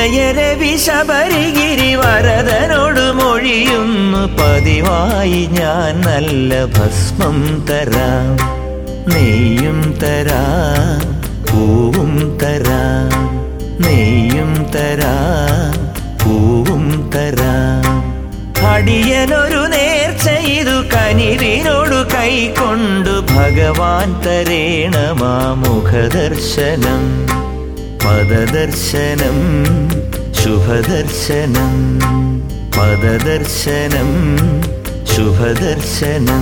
ഉദയരവി ശബരിഗിരി വരദനോട് മൊഴിയുന്നു പതിവായി ഞാൻ നല്ല ഭസ്മം തരാം നെയ്യും തരാം പൂവും തരാം നെയ്യും തരാം പൂവും തരാം അടിയനൊരു നേർച്ച ഇതു കനിവിനോടു കൈക്കൊണ്ടു ഭഗവാൻ തരേണമാ മുഖദർശനം പദദർശനം ശുഭദർശനം പദദർശനം ശുഭദർശനം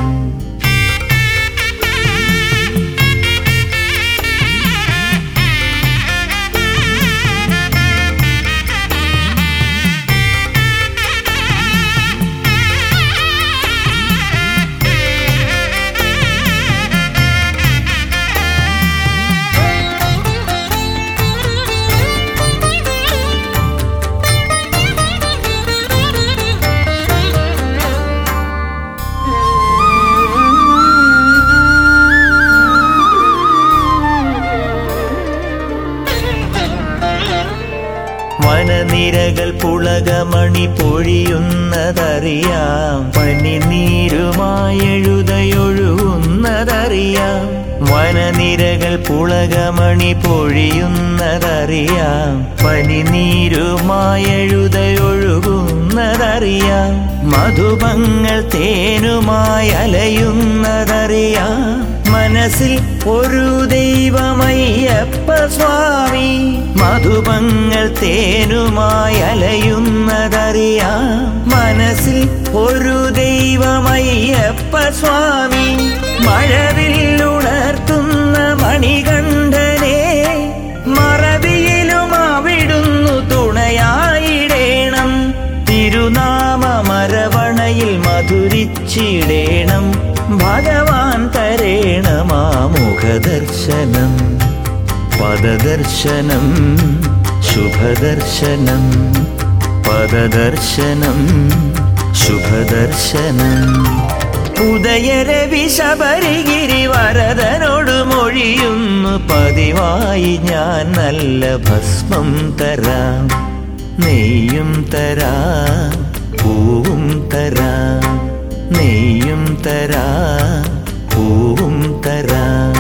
വനനിരകൾ പുളകമണി പൊഴിയുന്നതറിയാം പനിനീരുമായെഴുതയൊഴുകുന്നതറിയാം വനനിരകൾ പുളകമണി പൊഴിയുന്നതറിയാം പനിനീരുമായെഴുതയൊഴുകുന്നതറിയാം മധുപങ്ങൾ തേനുമായി അലയുന്നതറിയാം മനസ്സിൽ ഒരു ദൈവമയ്യപ്പ സ്വാമി മധുപങ്ങൾ തേനുമായി അലയുന്നതറിയാം മനസ്സിൽ ഒരു ദൈവമയ്യപ്പ സ്വാമി മഴവില്ലുണർത്തുന്ന മണികണ്ഠനെ മറവിയിലും അവിടുന്നു തുണയായിടേണം തിരുനാമ മരവണയിൽ മധുരിച്ചിടേണം ഭഗവാൻ തരേണമാ മുഖദർശനം പദദർശനം ശുഭദർശനം പദദർശനം ശുഭദർശനം ഉദയരവി ശബരിഗിരി വരദനോട് മൊഴിയുന്നു പതിവായി ഞാൻ നല്ല ഭസ്മം തരാം നെയ്യും തരാം പൂവും തരാം നെയ്യും തരാം പൂവും തരാം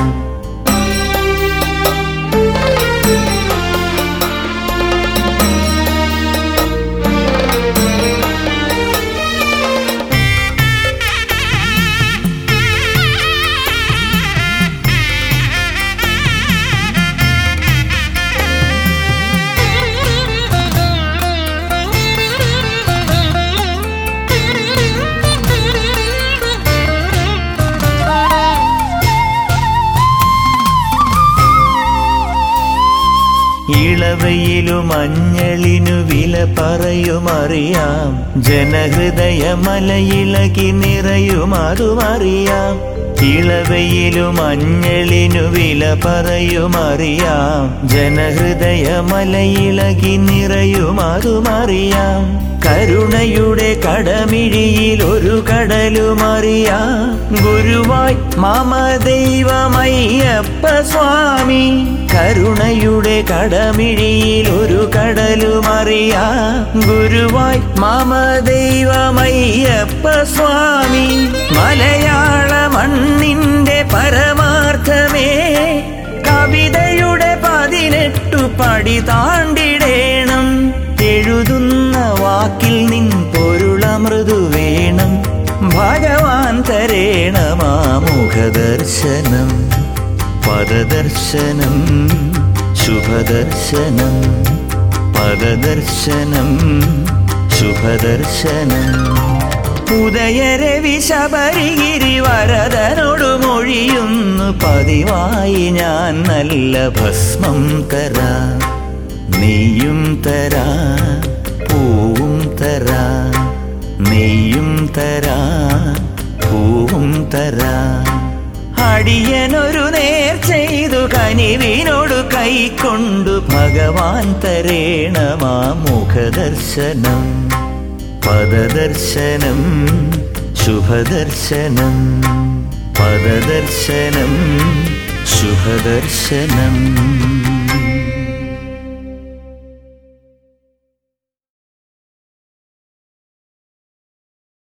ഇളവയിലും മഞ്ഞളിനു വില പറയുമറിയാം ജനഹൃദയ മലയിളകി നിറയും അതുമറിയാം ഇളവയിലും മഞ്ഞളിനു വില പറയുമറിയാം ജനഹൃദയ മലയിളകി നിറയും അതുമറിയാം കരുണയുടെ കടമിഴിയിൽ ഒരു കടലുമറിയാം ഗുരുവായി മമ ദൈവമയ്യപ്പ സ്വാമി കരുണയുടെ കടമിഴിയിൽ ഒരു കടലുമറിയാം ഗുരുവായി മമ ദൈവമയ്യപ്പ സ്വാമി മലയാള മണ്ണിന്റെ പരമാർത്ഥമേ കവിതയുടെ പതിനെട്ടു പടി താണ്ടിടേണം എഴുതുന്ന വാക്കിൽ നിൻ പൊരുളമൃദു വേണം ഭഗവാൻ തരേണമാ മുഖദർശനം പദദർശനം ശുഭദർശനം പദദർശനം ശുഭദർശനം ഉദയരവി ശബരിഗിരി വരദനോട് മൊഴിയുന്നു പതിവായി ഞാൻ നല്ല ഭസ്മം തരാ നെയ്യും തരാ പൂവും തരാ നെയ്യും തരാ പൂവും തരാ അടിയനൊരു നേർ ചെയ്തു കനിവിനോട് കൈക്കൊണ്ടു ഭഗവാൻ തരേണമാ മുഖദർശനം പദദർശനം ശുഭദർശനം പദദർശനം ശുഭദർശനം